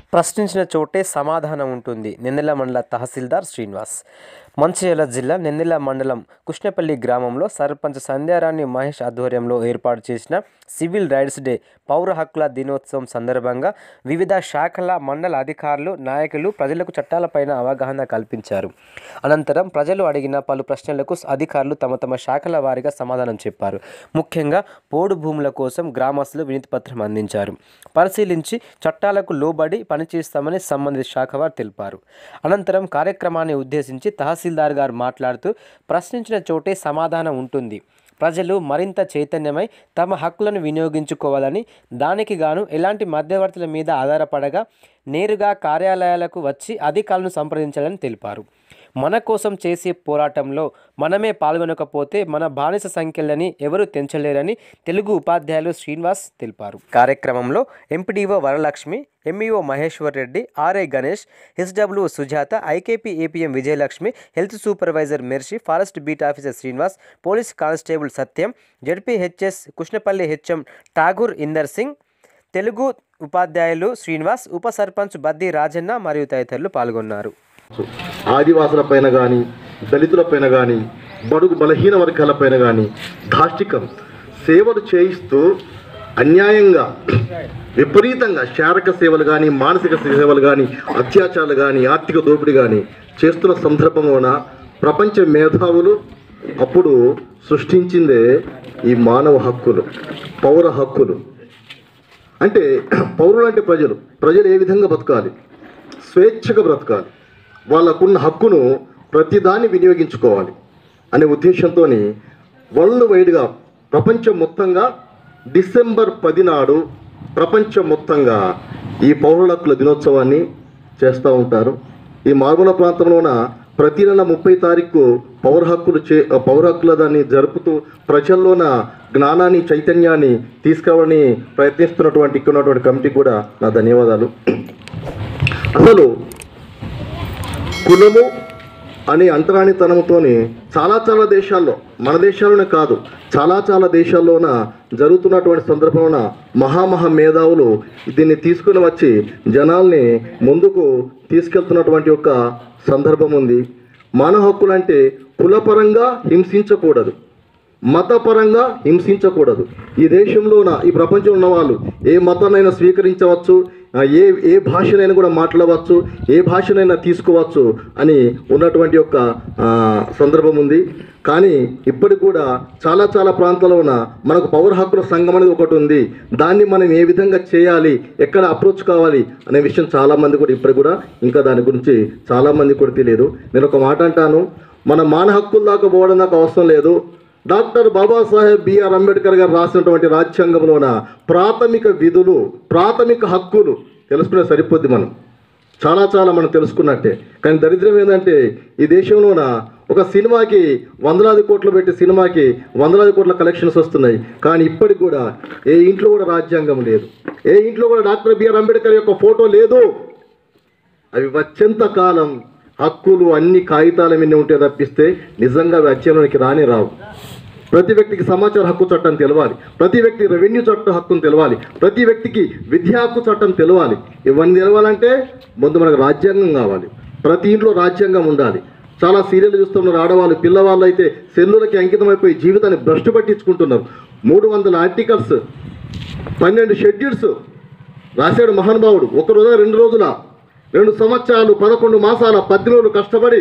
ప్రశ్నించిన చోటే సమాధానం ఉంటుంది నెన్నెల మండల తహసీల్దార్ శ్రీనివాస్ మంచిర్యాల జిల్లా నెన్నెల మండలం కుష్నపల్లి గ్రామంలో సర్పంచ్ సంధ్యారాణి మహేష్ ఆధ్వర్యంలో ఏర్పాటు చేసిన సివిల్ రైట్స్ డే పౌర హక్కుల దినోత్సవం సందర్భంగా వివిధ శాఖల మండల అధికారులు నాయకులు ప్రజలకు చట్టాలపైన అవగాహన కల్పించారు అనంతరం ప్రజలు అడిగిన పలు ప్రశ్నలకు అధికారులు తమ తమ శాఖల వారీగా సమాధానం చెప్పారు ముఖ్యంగా పోడు భూముల కోసం గ్రామస్తులు వినతి పత్రం అందించారు పరిశీలించి చట్టాలకు లోబడి పనిచేస్తామని సంబంధిత శాఖ వారు తెలిపారు అనంతరం కార్యక్రమాన్ని ఉద్దేశించి తహసీల్దార్ గారు మాట్లాడుతూ ప్రశ్నించిన చోటే సమాధానం ఉంటుంది ప్రజలు మరింత చైతన్యమై తమ హక్కులను వినియోగించుకోవాలని దానికి గాను ఎలాంటి మధ్యవర్తుల మీద ఆధారపడగా నేరుగా కార్యాలయాలకు వచ్చి అధికారులను సంప్రదించాలని తెలిపారు మన కోసం చేసే పోరాటంలో మనమే పాల్గొనకపోతే మన బానిస సంఖ్యలని ఎవరు తెంచలేరని తెలుగు ఉపాధ్యాయులు శ్రీనివాస్ తెలిపారు కార్యక్రమంలో MPDO Varalakshmi MEO Maheshwar Reddy RI Ganesh SW Sujatha IKP APM Vijayalakshmi health supervisor Mershi forest beat officer Srinivas police constable Satyam ZPHS Krishnapalli HM Tagore Inder Singh Telugu ఉపాధ్యాయులు శ్రీనివాస్ ఉప సర్పంచ్ బద్ది రాజన్న మరియు తదితరులు పాల్గొన్నారు ఆదివాసుల పైన కానీ దళితుల పైన కానీ బడుగు బలహీన వర్గాల పైన కానీ దాష్టికం సేవలు చేయిస్తూ అన్యాయంగా విపరీతంగా శారీరక సేవలు కానీ మానసిక సేవలు కానీ అత్యాచారాలు కానీ ఆర్థిక దోపిడీ కానీ చేస్తున్న సందర్భంలోన ప్రపంచ మేధావులు అప్పుడు సృష్టించిందే ఈ మానవ హక్కులు పౌర హక్కులు అంటే పౌరులు అంటే ప్రజలు ప్రజలు ఏ విధంగా బతకాలి స్వేచ్ఛగా బ్రతకాలి వాళ్ళకున్న హక్కును ప్రతిదాన్ని వినియోగించుకోవాలి అనే ఉద్దేశంతో వరల్డ్ వైడ్గా ప్రపంచం మొత్తంగా డిసెంబర్ పది నాడు ప్రపంచం మొత్తంగా ఈ పౌరుల హక్కుల దినోత్సవాన్ని చేస్తూ ఉంటారు ఈ మారుమూల ప్రాంతంలోన ప్రతి నెల ముప్పై తారీఖు పౌర హక్కులు చే పౌర హక్కుల దాన్ని జరుపుతూ ప్రజల్లోన జ్ఞానాన్ని చైతన్యాన్ని తీసుకురావాలని ప్రయత్నిస్తున్నటువంటి ఇక్కడ ఉన్నటువంటి కమిటీ కూడా నా ధన్యవాదాలు అసలు కులము అనే అంటరానితనంతోని చాలా చాలా దేశాల్లో మన దేశాల్లోనే కాదు చాలా చాలా దేశాల్లోన జరుగుతున్నటువంటి సందర్భంలోన మహామహా మేధావులు దీన్ని తీసుకుని వచ్చి జనాల్ని ముందుకు తీసుకెళ్తున్నటువంటి ఒక సందర్భం ఉంది మానవ హక్కులు అంటే కులపరంగా హింసించకూడదు మతపరంగా హింసించకూడదు ఈ దేశంలోన ఈ ప్రపంచంలో ఉన్న వాళ్ళు ఏ మతాన్నైనా స్వీకరించవచ్చు ఆ, ఏ ఏ భాషనైనా కూడా మాట్లాడవచ్చు ఏ భాషనైనా తీసుకోవచ్చు అని ఉన్నటువంటి యొక్క ఆ, సందర్భం ఉంది కానీ ఇప్పటికి కూడా చాలా చాలా ప్రాంతాల్లోన మనకు పౌర హక్కుల సంఘం అనేది ఒకటి ఉంది దాన్ని మనం ఏ విధంగా చేయాలి ఎక్కడ అప్రోచ్ కావాలి అనే విషయం చాలామంది కూడా ఇప్పటికి కూడా ఇంకా దాని గురించి చాలామంది కూడా తెలియదు నేను ఒక మాట అంటాను మన మాన హక్కుల దాకా పోవడం దాకా అవసరం లేదు డాక్టర్ బాబాసాహెబ్ బిఆర్ అంబేద్కర్ గారు రాసినటువంటి రాజ్యాంగంలోన ప్రాథమిక విధులు ప్రాథమిక హక్కులు తెలుసుకునే సరిపోద్ది మనం చాలా చాలా మనం తెలుసుకున్నట్టే కానీ దరిద్రం ఏంటంటే ఈ దేశంలోన ఒక సినిమాకి వందలాది కోట్లు పెట్టి సినిమాకి వందలాది కోట్ల కలెక్షన్స్ వస్తున్నాయి కానీ ఇప్పటికి కూడా ఏ ఇంట్లో కూడా రాజ్యాంగం లేదు ఏ ఇంట్లో కూడా డాక్టర్ బిఆర్ అంబేద్కర్ యొక్క ఫోటో లేదు అవి వచ్చేంత కాలం హక్కులు అన్ని కాగితాల మీద ఉంటే తప్పిస్తే నిజంగా అవి అధ్యయనానికి రాని రావు ప్రతి వ్యక్తికి సమాచార హక్కు చట్టం తెలవాలి ప్రతి వ్యక్తికి రెవెన్యూ చట్టం హక్కును తెలవాలి ప్రతి వ్యక్తికి విద్యా హక్కు చట్టం తెలవాలి ఇవన్నీ తెలవాలంటే ముందు మనకు రాజ్యాంగం కావాలి ప్రతి ఇంట్లో రాజ్యాంగం ఉండాలి చాలా సీరియల్ చూస్తున్నారు ఆడవాళ్ళు పిల్లవాళ్ళు అయితే సెల్లులకి అంకితమైపోయి జీవితాన్ని భ్రష్టు పట్టించుకుంటున్నారు మూడు వందల ఆర్టికల్స్ పన్నెండు షెడ్యూల్స్ రాశాడు మహానుభావుడు ఒక రోజు రెండు రోజుల రెండు సంవత్సరాలు పదకొండు మాసాల పద్దెనిమిది రోజులు కష్టపడి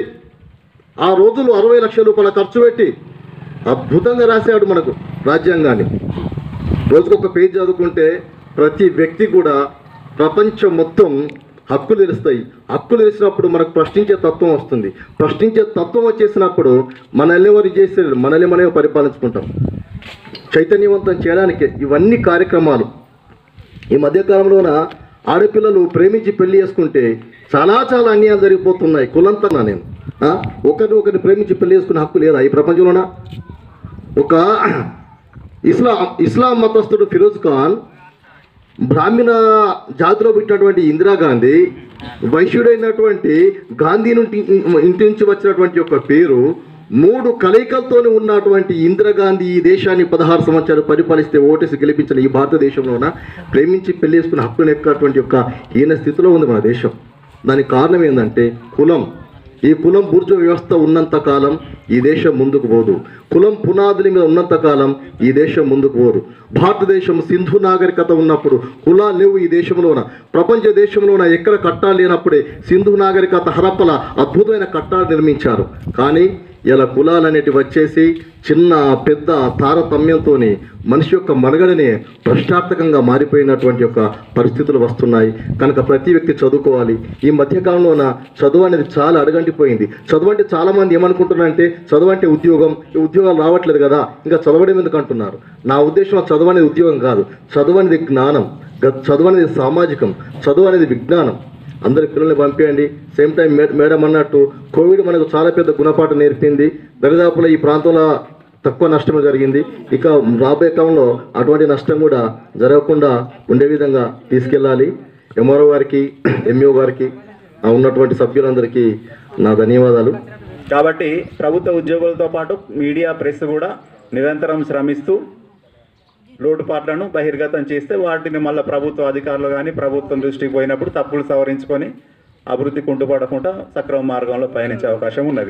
ఆ రోజులు అరవై లక్షల రూపాయల ఖర్చు పెట్టి అద్భుతంగా రాశాడు మనకు రాజ్యాంగాన్ని రోజుకొక పేజ్ చదువుకుంటే ప్రతి వ్యక్తి కూడా ప్రపంచం మొత్తం హక్కులు తెలుస్తాయి హక్కులు తెలిసినప్పుడు మనకు ప్రశ్నించే తత్వం వస్తుంది ప్రశ్నించే తత్వం వచ్చేసినప్పుడు మనల్ని ఎవరు చేసేది మనల్ని మనమే పరిపాలించుకుంటాం చైతన్యవంతం చేయడానికి ఇవన్నీ కార్యక్రమాలు ఈ మధ్యకాలంలోన ఆడపిల్లలు ప్రేమించి పెళ్లి చేసుకుంటే చాలా చాలా అన్యాయాలు జరిగిపోతున్నాయి కులంతనా నేను ఆ? ఒకరిని ఒకరిని ప్రేమించి పెళ్లి చేసుకునే హక్కు లేదా ఈ ప్రపంచంలోన ఒక ఇస్లాం ఇస్లాం మతస్థుడు ఫిరోజ్ ఖాన్ బ్రాహ్మణ జాతిలో పుట్టినటువంటి ఇందిరాగాంధీ వైశ్యుడైనటువంటి గాంధీ నుండి ఇంటి నుంచి వచ్చినటువంటి ఒక పేరు మూడు కలయికలతోనే ఉన్నటువంటి ఇందిరాగాంధీ ఈ దేశాన్ని పదహారు సంవత్సరాలు పరిపాలిస్తే ఓటేసి గెలిపించిన ఈ భారతదేశంలోన ప్రేమించి పెళ్లి చేసుకున్న హక్కును ఎక్కటువంటి యొక్క హీన స్థితిలో ఉంది మన దేశం దానికి కారణం ఏంటంటే కులం ఈ కులం బుర్జ వ్యవస్థ ఉన్నంత కాలం ఈ దేశం ముందుకు పోదు కులం పునాదుల మీద ఉన్నంత కాలం ఈ దేశం ముందుకు పోదు భారతదేశం సింధు నాగరికత ఉన్నప్పుడు కులాలు లేవు ఈ దేశంలోన ప్రపంచ దేశంలోన ఎక్కడ కట్టాలు లేనప్పుడే సింధు నాగరికత హరప్పల అద్భుతమైన కట్టాలు నిర్మించారు కానీ ఇలా కులాలు అనేటివి వచ్చేసి చిన్న పెద్ద తారతమ్యంతో మనిషి యొక్క మనుగడనే ప్రశ్నార్థకంగా మారిపోయినటువంటి యొక్క పరిస్థితులు వస్తున్నాయి కనుక ప్రతి వ్యక్తి చదువుకోవాలి ఈ మధ్యకాలంలోన చదువు అనేది చాలా అడగంటిపోయింది చదువు అంటే చాలా మంది ఏమనుకుంటున్నారంటే చదువు అంటే ఉద్యోగం ఈ ఉద్యోగాలు రావట్లేదు కదా ఇంకా చదవడం ఎందుకు అంటున్నారు నా ఉద్దేశం చదువు అనేది ఉద్యోగం కాదు చదువు అనేది జ్ఞానం గ- చదువు అనేది సామాజికం చదువు అనేది విజ్ఞానం అందరి పిల్లల్ని పంపించండి సేమ్ టైం మే- మేడం అన్నట్టు కోవిడ్ మనకు చాలా పెద్ద గుణపాఠం నేర్పింది దరిదాపులో ఈ ప్రాంతంలో తక్కువ నష్టం జరిగింది ఇక రాబోయే కాలంలో అటువంటి నష్టం కూడా జరగకుండా ఉండే విధంగా తీసుకెళ్ళాలి ఎంఆర్ఓ గారికి ఎంఈఓ గారికి ఆ ఉన్నటువంటి సభ్యులందరికీ నా ధన్యవాదాలు కాబట్టి ప్రభుత్వ ఉద్యోగులతో పాటు మీడియా ప్రెస్ కూడా నిరంతరం శ్రమిస్తూ లోటుపాట్లను బహిర్గతం చేస్తే వాటిని మళ్ళీ ప్రభుత్వ అధికారులు కానీ ప్రభుత్వం దృష్టికి పోయినప్పుడు తప్పులు సవరించుకొని అభివృద్ధి కుంటుపడకుండా సక్రమ మార్గంలో పయనించే అవకాశం ఉన్నది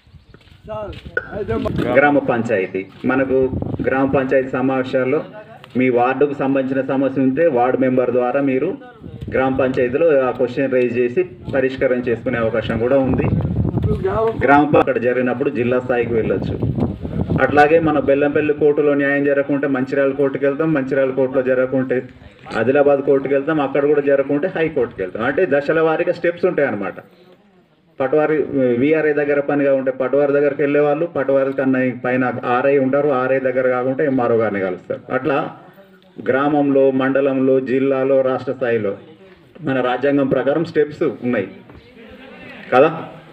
గ్రామ పంచాయతీ మనకు గ్రామ పంచాయతీ సమావేశాల్లో మీ వార్డుకు సంబంధించిన సమస్య ఉంటే వార్డు మెంబర్ ద్వారా మీరు గ్రామ పంచాయతీలో ఆ క్వశ్చన్ రైజ్ చేసి పరిష్కారం చేసుకునే అవకాశం కూడా ఉంది గ్రామ ప- అక్కడ జరిగినప్పుడు జిల్లా స్థాయికి వెళ్ళొచ్చు అట్లాగే మన బెల్లంపల్లి కోర్టులో న్యాయం జరగకుంటే మంచిర్యాల కోర్టుకి వెళ్తాం మంచిర్యాల కోర్టులో జరగకుంటే ఆదిలాబాద్ కోర్టుకి వెళ్తాం అక్కడ కూడా జరగకుంటే హైకోర్టుకి వెళ్తాం అంటే దశల వారీగా స్టెప్స్ ఉంటాయి అన్నమాట పటవారి విఆర్ఐ దగ్గర పనిగా ఉంటే పటవారి దగ్గరికి వెళ్ళే వాళ్ళు పటవారి కన్నా పైన ఆర్ఐ ఉంటారు ఆర్ఐ దగ్గర కాకుంటే ఎంఆర్ఓ గారిని కలుస్తారు అట్లా గ్రామంలో మండలంలో జిల్లాలో రాష్ట్ర స్థాయిలో మన రాజ్యాంగం ప్రకారం స్టెప్స్ ఉన్నాయి కదా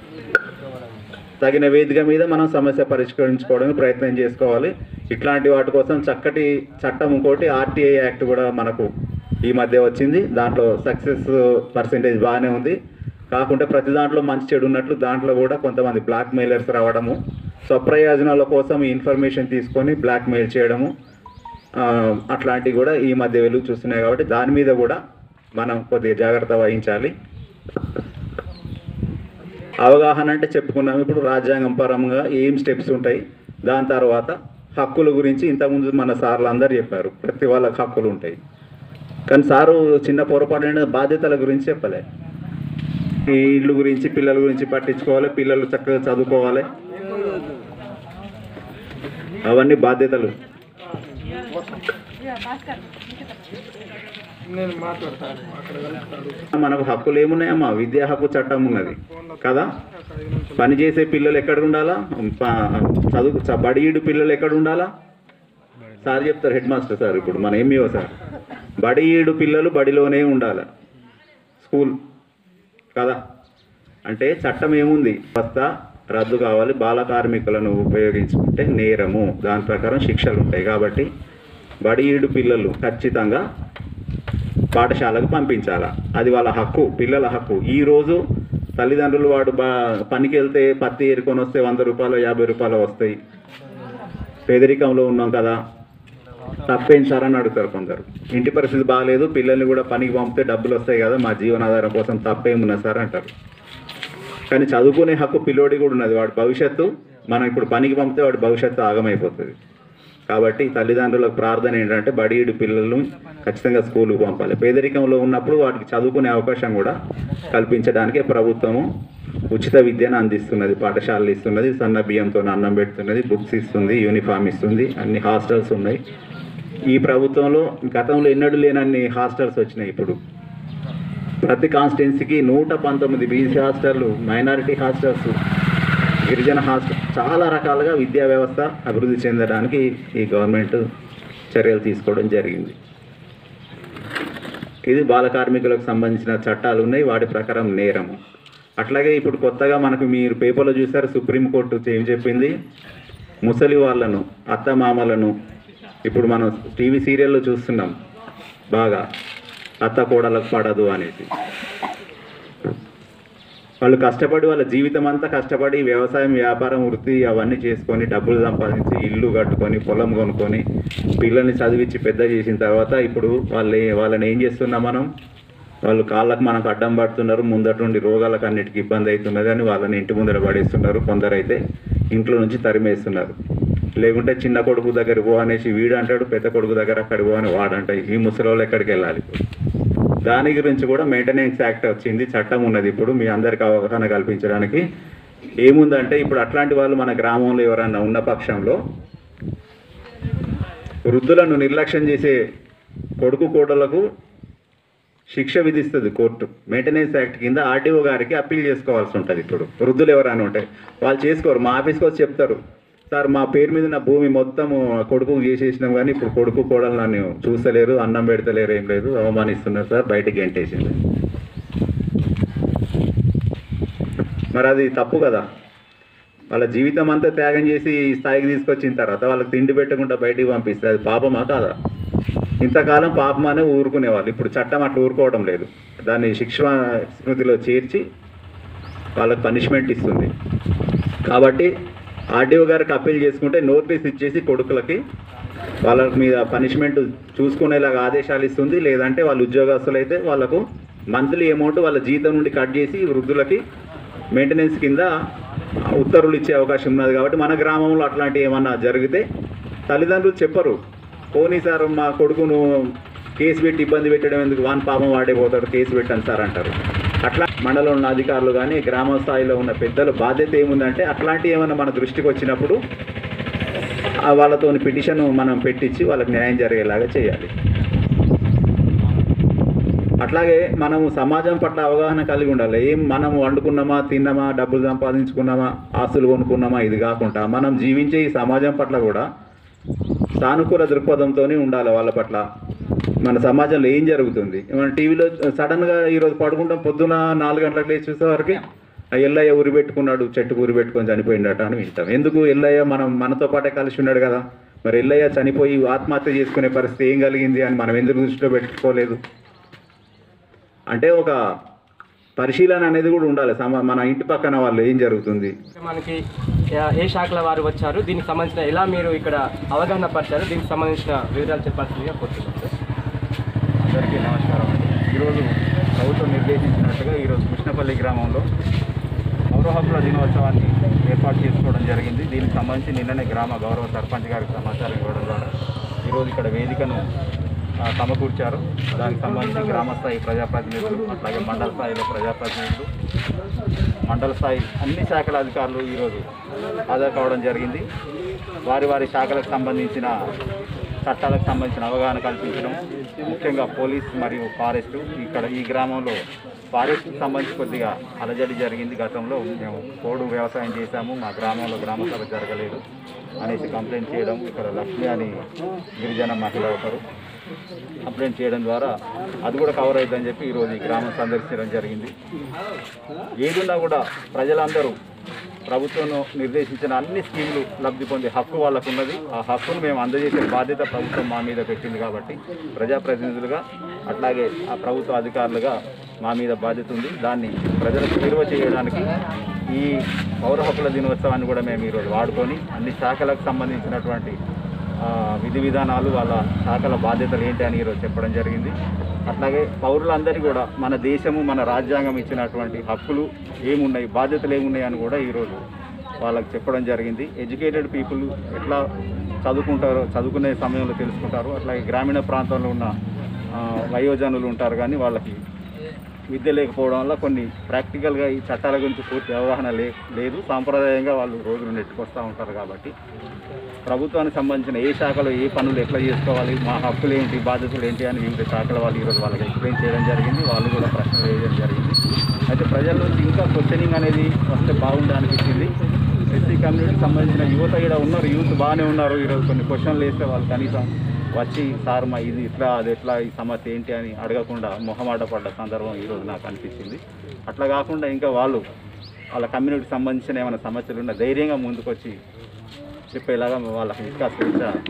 తగిన వేదిక మీద మనం సమస్య పరిష్కరించుకోవడానికి ప్రయత్నం చేసుకోవాలి ఇట్లాంటి వాటి కోసం చక్కటి చట్టం ఇంకోటి ఆర్టీఐ యాక్ట్ కూడా మనకు ఈ మధ్య వచ్చింది దాంట్లో సక్సెస్ పర్సెంటేజ్ బాగానే ఉంది కాకుంటే ప్రతి దాంట్లో మంచి చెడు ఉన్నట్లు దాంట్లో కూడా కొంతమంది బ్లాక్ మెయిలర్స్ రావడము స్వప్రయోజనాల కోసం ఈ ఇన్ఫర్మేషన్ తీసుకొని బ్లాక్ మెయిల్ చేయడము ఆ, అట్లాంటివి కూడా ఈ మధ్య వెలుగు చూస్తున్నాయి కాబట్టి దాని మీద కూడా మనం కొద్దిగా జాగ్రత్త వహించాలి అవగాహన అంటే చెప్పుకున్నాం ఇప్పుడు రాజ్యాంగం పరంగా ఏం స్టెప్స్ ఉంటాయి దాని తర్వాత హక్కుల గురించి ఇంతకుముందు మన సార్లు అందరు చెప్పారు ప్రతి వాళ్ళకి హక్కులు ఉంటాయి కానీ సారు చిన్న పొరపాటు అయిన బాధ్యతల గురించి చెప్పలే ఈ ఇల్లు గురించి పిల్లల గురించి పట్టించుకోవాలి పిల్లలు చక్కగా చదువుకోవాలి అవన్నీ బాధ్యతలు మనకు హక్కులు ఏమున్నాయమ్మా విద్యా హక్కు చట్టం ఉన్నది కదా పనిచేసే పిల్లలు ఎక్కడ ఉండాలా ప- చదువు చ- బడిఈడు పిల్లలు ఎక్కడ ఉండాలా సార్ చెప్తారు హెడ్ మాస్టర్ సార్ ఇప్పుడు మన ఎంఈఓ సార్ బడిఈడు పిల్లలు బడిలోనే ఉండాలి స్కూల్ కదా అంటే చట్టం ఏముంది కొత్త రద్దు కావాలి బాల కార్మికులను ఉపయోగించుకుంటే నేరము దాని ప్రకారం శిక్షలు ఉంటాయి కాబట్టి బడిఈడు పిల్లలు ఖచ్చితంగా పాఠశాలకు పంపించాలా అది వాళ్ళ హక్కు పిల్లల హక్కు ఈ రోజు తల్లిదండ్రులు వాడు బా పనికి వెళ్తే పత్తి ఏరుకొని వస్తే వంద రూపాయలు యాభై రూపాయలు వస్తాయి పేదరికంలో ఉన్నాం కదా తప్పేం సార్ అని అడుగుతారు కొందరు ఇంటి పరిస్థితి బాగాలేదు పిల్లల్ని కూడా పనికి పంపితే డబ్బులు వస్తాయి కదా మా జీవనాధారం కోసం తప్పేమున్నా సార్ అంటారు కానీ చదువుకునే హక్కు పిల్లోడి కూడా ఉన్నది వాడి భవిష్యత్తు మనం ఇప్పుడు పనికి పంపితే వాడి భవిష్యత్తు ఆగమైపోతుంది కాబట్టి తల్లిదండ్రులకు ప్రార్థన ఏంటంటే బడియుడు పిల్లలను ఖచ్చితంగా స్కూల్కి పంపాలి పేదరికంలో ఉన్నప్పుడు వాటికి చదువుకునే అవకాశం కూడా కల్పించడానికే ప్రభుత్వము ఉచిత విద్యను అందిస్తున్నది పాఠశాలలు ఇస్తున్నది సన్న బియ్యంతో అన్నం పెడుతున్నది బుక్స్ ఇస్తుంది యూనిఫామ్ ఇస్తుంది అన్ని హాస్టల్స్ ఉన్నాయి ఈ ప్రభుత్వంలో గతంలో ఎన్నడూ లేనన్ని హాస్టల్స్ వచ్చినాయి ఇప్పుడు ప్రతి కాన్స్టిట్యున్సీకి నూట పంతొమ్మిది బీసీ హాస్టళ్ళు మైనారిటీ హాస్టల్స్ గిరిజన హాస్టల్ చాలా రకాలుగా విద్యా వ్యవస్థ అభివృద్ధి చెందడానికి ఈ గవర్నమెంట్ చర్యలు తీసుకోవడం జరిగింది ఇది బాల కార్మికులకు సంబంధించిన చట్టాలు ఉన్నాయి వాటి ప్రకారం నేరము అట్లాగే ఇప్పుడు కొత్తగా మనకు మీరు పేపర్లో చూసారు సుప్రీంకోర్టు ఏం చెప్పింది ముసలి వాళ్ళను అత్త మామలను ఇప్పుడు మనం టీవీ సీరియల్లో చూస్తున్నాం బాగా అత్త కోడలకు పడదు అనేసి వాళ్ళు కష్టపడి వాళ్ళ జీవితం అంతా కష్టపడి వ్యవసాయం వ్యాపారం వృత్తి అవన్నీ చేసుకొని డబ్బులు సంపాదించి ఇల్లు కట్టుకొని పొలం కొనుక్కొని పిల్లల్ని చదివించి పెద్ద చేసిన తర్వాత ఇప్పుడు వాళ్ళు వాళ్ళని ఏం చేస్తున్నాం మనం వాళ్ళు కాళ్ళకు మనకు అడ్డం పడుతున్నారు ముందట నుండి రోగాలకు అన్నిటికీ ఇబ్బంది అవుతున్నది అని వాళ్ళని ఇంటి ముందర పడేస్తున్నారు కొందరైతే ఇంట్లో నుంచి తరిమేస్తున్నారు లేకుంటే చిన్న కొడుకు దగ్గర పో అనేసి వీడు అంటాడు పెద్ద కొడుకు దగ్గర అక్కడికి పో అని వాడంట ఈ ముసలి వాళ్ళు ఎక్కడికి వెళ్ళాలి ఇప్పుడు దాని గురించి కూడా మెయింటెనెన్స్ యాక్ట్ వచ్చింది చట్టం ఉన్నది ఇప్పుడు మీ అందరికి అవగాహన కల్పించడానికి ఏముందంటే ఇప్పుడు అట్లాంటి వాళ్ళు మన గ్రామంలో ఎవరన్నా ఉన్న పక్షంలో వృద్ధులను నిర్లక్ష్యం చేసే కొడుకు కోడలకు శిక్ష విధిస్తుంది కోర్టు మెయింటెనెన్స్ యాక్ట్ కింద ఆర్టీఓ గారికి అప్పీల్ చేసుకోవాల్సి ఉంటుంది ఇప్పుడు వృద్ధులు ఎవరైనా ఉంటాయి వాళ్ళు చేసుకోరు మా ఆఫీస్కి వచ్చి చెప్తారు సార్ మా పేరు మీద నా భూమి మొత్తం కొడుకు చేసేసినాం కానీ ఇప్పుడు కొడుకు కోడలు నన్ను చూస్తలేరు అన్నం పెడతలేరు ఏం లేదు అవమానిస్తున్నారు సార్ బయటికి గెంటేసింది మరి అది తప్పు కదా వాళ్ళ జీవితం అంతా త్యాగం చేసి ఈ స్థాయికి తీసుకొచ్చిన తర్వాత వాళ్ళకి తిండి పెట్టకుండా బయటికి పంపిస్తే అది పాపమా కాదా ఇంతకాలం పాపమానే ఊరుకునేవాళ్ళు ఇప్పుడు చట్టం అట్లా ఊరుకోవడం లేదు దాన్ని శిక్ష స్మృతిలో చేర్చి వాళ్ళకి పనిష్మెంట్ ఇస్తుంది కాబట్టి ఆర్డీఓ గారికి అప్పీల్ చేసుకుంటే నోటీస్ ఇచ్చేసి కొడుకులకి వాళ్ళ మీద పనిష్మెంట్ చూసుకునేలాగా ఆదేశాలు ఇస్తుంది లేదంటే వాళ్ళ ఉద్యోగస్తులు అయితే వాళ్ళకు మంత్లీ అమౌంట్ వాళ్ళ జీతం నుండి కట్ చేసి వృద్ధులకి మెయింటెనెన్స్ కింద ఉత్తర్వులు ఇచ్చే అవకాశం ఉన్నది కాబట్టి మన గ్రామంలో అట్లాంటివి ఏమన్నా జరిగితే తల్లిదండ్రులు చెప్పరు పోనీ సార్ మా కొడుకును కేసు పెట్టి ఇబ్బంది పెట్టడం ఎందుకు వాన్ పాపం వాడే పోతాడు కేసు పెట్టాను సార్ అంటారు అట్లా మండలంలో ఉన్న అధికారులు కానీ గ్రామ స్థాయిలో ఉన్న పెద్దల బాధ్యత ఏముందంటే అట్లాంటివి ఏమైనా మన దృష్టికి వచ్చినప్పుడు ఆ వాళ్ళతో పిటిషన్ మనం పెట్టించి వాళ్ళకి న్యాయం జరిగేలాగా చేయాలి అట్లాగే మనము సమాజం పట్ల అవగాహన కలిగి ఉండాలి ఏం మనం వండుకున్నామా తిన్నామా డబ్బులు సంపాదించుకున్నామా ఆస్తులు కొనుక్కున్నామా ఇది కాకుండా మనం జీవించే ఈ సమాజం పట్ల కూడా సానుకూల దృక్పథంతోనే ఉండాలి వాళ్ళ పట్ల మన సమాజంలో ఏం జరుగుతుంది మన టీవీలో సడన్గా ఈరోజు పడుకుంటాం పొద్దున నాలుగు గంటలకు లేచి చూసేవారికి ఆ ఎల్లయ్య ఉరి పెట్టుకున్నాడు చెట్టుకు ఉరి పెట్టుకొని చనిపోయిండట అని వింటాం ఎందుకు ఎల్లయ్య మనం మనతో పాటే కలిసి ఉన్నాడు కదా మరి ఎల్లయ్య చనిపోయి ఆత్మహత్య చేసుకునే పరిస్థితి ఏం కలిగింది అని మనం ఎందుకు దృష్టిలో పెట్టుకోలేదు అంటే ఒక పరిశీలన అనేది కూడా ఉండాలి సమ మన ఇంటి పక్కన వాళ్ళు ఏం జరుగుతుంది మనకి ఏ- ఏ శాఖల వారు వచ్చారు దీనికి సంబంధించిన ఎలా మీరు ఇక్కడ అవగాహన పరిచారు దీనికి సంబంధించిన వివరాలు చెప్పాల్సిందిగా కోరుతున్నాను సార్ అందరికీ నమస్కారం అండి ఈరోజు ప్రభుత్వం నిర్దేశించినట్టుగా ఈరోజు కృష్ణపల్లి గ్రామంలో పౌర హక్కుల దినోత్సవాన్ని ఏర్పాటు చేసుకోవడం జరిగింది దీనికి సంబంధించి నిన్ననే గ్రామ గౌరవ సర్పంచ్ గారికి సమాచారం ఇవ్వడం ద్వారా ఈరోజు ఇక్కడ వేదికను ఆ, సమకూర్చారు దానికి సంబంధించి గ్రామ స్థాయి ప్రజాప్రతినిధులు అట్లాగే మండల స్థాయిలో ప్రజాప్రతినిధులు మండల స్థాయి అన్ని శాఖల అధికారులు ఈరోజు హాజరు కావడం జరిగింది వారి వారి శాఖలకు సంబంధించిన చట్టాలకు సంబంధించిన అవగాహన కల్పించడం ముఖ్యంగా పోలీస్ మరియు ఫారెస్ట్ ఇక్కడ ఈ గ్రామంలో ఫారెస్ట్కి సంబంధించి కొద్దిగా అలజడి జరిగింది గతంలో మేము పోడు వ్యవసాయం చేశాము మా గ్రామంలో గ్రామ సభ జరగలేదు అనేసి కంప్లైంట్ చేయడం ఇక్కడ లక్ష్మి అని గిరిజన మహిళ ఒకరు కంప్లైంట్ చేయడం ద్వారా అది కూడా కవర్ అవుతుందని చెప్పి ఈరోజు ఈ గ్రామం సందర్శించడం జరిగింది ఏదున్నా కూడా ప్రజలందరూ ప్రభుత్వం నిర్దేశించిన అన్ని స్కీములు లబ్ధి పొందే హక్కు వాళ్ళకు ఉన్నది ఆ హక్కును మేము అందజేసే బాధ్యత ప్రభుత్వం మా మీద పెట్టింది కాబట్టి ప్రజాప్రతినిధులుగా అట్లాగే ఆ ప్రభుత్వ అధికారులుగా మా మీద బాధ్యత ఉంది దాన్ని ప్రజలకు చేరువ చేయడానికి ఈ పౌర హక్కుల దినోత్సవాన్ని కూడా మేము ఈరోజు వాడుకొని అన్ని శాఖలకు సంబంధించినటువంటి ఆ, విధి విధానాలు వాళ్ళ శాఖల బాధ్యతలు ఏంటి అని ఈరోజు చెప్పడం జరిగింది అట్లాగే పౌరులందరికీ కూడా మన దేశము మన రాజ్యాంగం ఇచ్చినటువంటి హక్కులు ఏమున్నాయి బాధ్యతలు ఏమున్నాయి అని కూడా ఈరోజు వాళ్ళకి చెప్పడం జరిగింది ఎడ్యుకేటెడ్ పీపుల్ ఎట్లా చదువుకుంటారో చదువుకునే సమయంలో తెలుసుకుంటారు అట్లాగే గ్రామీణ ప్రాంతంలో ఉన్న ఆ, వయోజనులు ఉంటారు కానీ వాళ్ళకి విద్య లేకపోవడం వల్ల కొన్ని ప్రాక్టికల్గా ఈ చట్టాల గురించి పూర్తి అవగాహన లే లేదు సాంప్రదాయంగా వాళ్ళు రోజులు నెట్టుకొస్తూ ఉంటారు కాబట్టి ప్రభుత్వానికి సంబంధించిన ఏ శాఖలో ఏ పనులు ఎట్లా చేసుకోవాలి మా హక్కులు ఏంటి బాధ్యతలు ఏంటి అని వివిధ శాఖల వాళ్ళు ఈరోజు వాళ్ళకి ఎక్స్ప్లెయిన్ చేయడం జరిగింది వాళ్ళు కూడా ప్రశ్నలు వేయడం జరిగింది అయితే ప్రజల నుంచి ఇంకా క్వశ్చనింగ్ అనేది వస్తే బాగుంది అనిపించింది ఎస్సీ కమ్యూనిటీకి సంబంధించిన యువత ఇక్కడ ఉన్నారు యూత్ బాగానే ఉన్నారు ఈరోజు కొన్ని క్వశ్చన్లు వేస్తే వాళ్ళు కనీసం వచ్చి సార్ మా ఇది ఇట్లా అది ఎట్లా ఈ సమస్య ఏంటి అని అడగకుండా మొహమాట పడ్డ సందర్భం ఈరోజు నాకు అనిపించింది అట్లా కాకుండా ఇంకా వాళ్ళు వాళ్ళ కమ్యూనిటీకి సంబంధించిన ఏమైనా సమస్యలు ఉన్న ధైర్యంగా ముందుకొచ్చి చెప్పేలాగా వాళ్ళకి ఇంకా స్వేచ్ఛ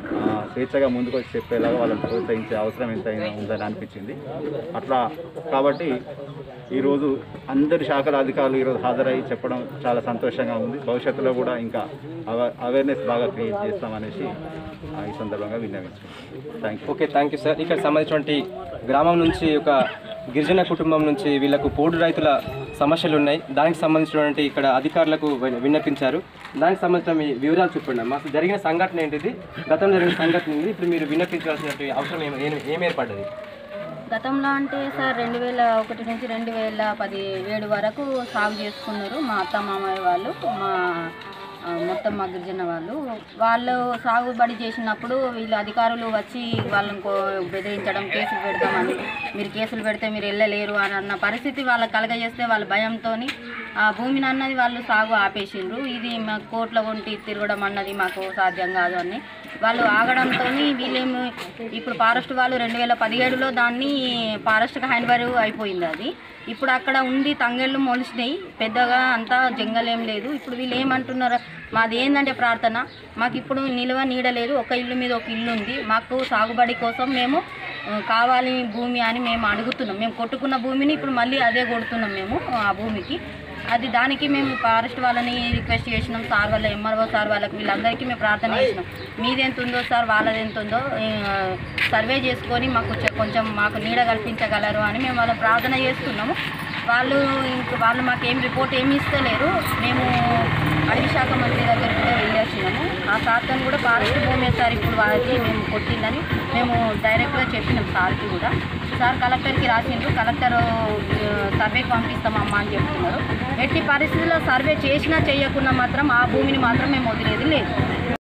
ఆ, స్వేచ్ఛగా ముందుకు వచ్చి చెప్పేలాగా వాళ్ళని ప్రోత్సహించే అవసరం ఎంతైనా ఉందని అనిపించింది అట్లా కాబట్టి ఈరోజు అందరి శాఖల అధికారులు ఈరోజు హాజరై చెప్పడం చాలా సంతోషంగా ఉంది భవిష్యత్తులో కూడా ఇంకా అవ- అవేర్నెస్ బాగా క్రియేట్ చేస్తామనేసి ఆ, ఈ సందర్భంగా విన్నవించుకుంటాం thank you okay thank you sir ఇక్కడ సంబంధించినటువంటి గ్రామం నుంచి ఒక గిరిజన కుటుంబం నుంచి వీళ్ళకు పోడు రైతుల సమస్యలు ఉన్నాయి దానికి సంబంధించినటువంటి ఇక్కడ అధికారులకు వి- విన్నపించారు దానికి సంబంధించిన మీ వివరాలు చెప్పండి అమ్మా అసలు జరిగిన సంఘటన ఏంటిది గతంలో జరిగిన సంఘటన ఏంటి ఇప్పుడు మీరు విన్నపించాల్సినటువంటి అవసరం ఏం ఏం- ఏం ఏర్పడ్డది గతంలో అంటే సార్ రెండు వేల ఒకటి నుంచి రెండు వేల పది ఏడు వరకు సాగు చేసుకున్నారు మా అత్త మామయ్య వాళ్ళు మా ఆ, మొత్తం మా గిరిజన వాళ్ళు వాళ్ళు సాగుబడి చేసినప్పుడు వీళ్ళు అధికారులు వచ్చి వాళ్ళని కో- బెదిరించడం కేసులు పెడతామని మీరు కేసులు పెడితే మీరు వెళ్ళలేరు అని అన్న పరిస్థితి వాళ్ళకి కలగజేస్తే వాళ్ళ భయంతో ఆ భూమిని అన్నది వాళ్ళు సాగు ఆపేసిండ్రు ఇది మా కోట్ల వంటి తిరగడం అన్నది మాకు సాధ్యం కాదు అని వాళ్ళు ఆగడంతో వీళ్ళేమో ఇప్పుడు ఫారెస్ట్ వాళ్ళు రెండు వేల పదిహేడులో దాన్ని ఫారెస్ట్కి హ్యాండ్ ఓవర్ అయిపోయింది అది ఇప్పుడు అక్కడ ఉండి తంగెళ్ళు మొలిచినాయి పెద్దగా అంతా జంగల్ ఏం లేదు ఇప్పుడు వీళ్ళు ఏమంటున్నారు మాది ఏంటంటే ప్రార్థన మాకు ఇప్పుడు నిల్వ నీడ లేదు ఒక ఇల్లు మీద ఒక ఇల్లు ఉంది మాకు సాగుబడి కోసం మేము ఆ, కావాలి భూమి అని మేము అడుగుతున్నాం మేము కొట్టుకున్న భూమిని ఇప్పుడు మళ్ళీ అదే కొడుతున్నాం మేము ఆ భూమికి అది దానికి మేము ఫారెస్ట్ వాళ్ళని రిక్వెస్ట్ చేసినాం సార్ వాళ్ళ ఎంఆర్ఓ సార్ వాళ్ళకి వీళ్ళందరికీ మేము ప్రార్థన చేసినాం మీది ఎంత ఉందో సార్ వాళ్ళది ఎంత ఉందో ఆ, సర్వే చేసుకొని మాకు చె- కొంచెం మాకు నీడ కల్పించగలరు అని మేము వాళ్ళ ప్రార్థన చేస్తున్నాము వాళ్ళు ఇంక వాళ్ళు మాకు ఏం రిపోర్ట్ ఏమి ఇస్తలేరు మేము అడవి శాఖ మంత్రి దగ్గరికి కూడా వెళ్ళేసినాము ఆ సార్తో కూడా ఫారెస్ట్ భూమి సార్ ఇప్పుడు వాళ్ళకి మేము కొట్టిందని మేము డైరెక్ట్గా చెప్పినాం సార్కి కూడా సార్ కలెక్టర్కి రాసిండ్రు కలెక్టర్ ఆ, సర్వేకి పంపిస్తామమ్మా అని చెప్తున్నారు ఎట్టి పరిస్థితుల్లో సర్వే చేసినా చేయకున్నా మాత్రం ఆ భూమిని మాత్రం మేము వదిలేది లేదు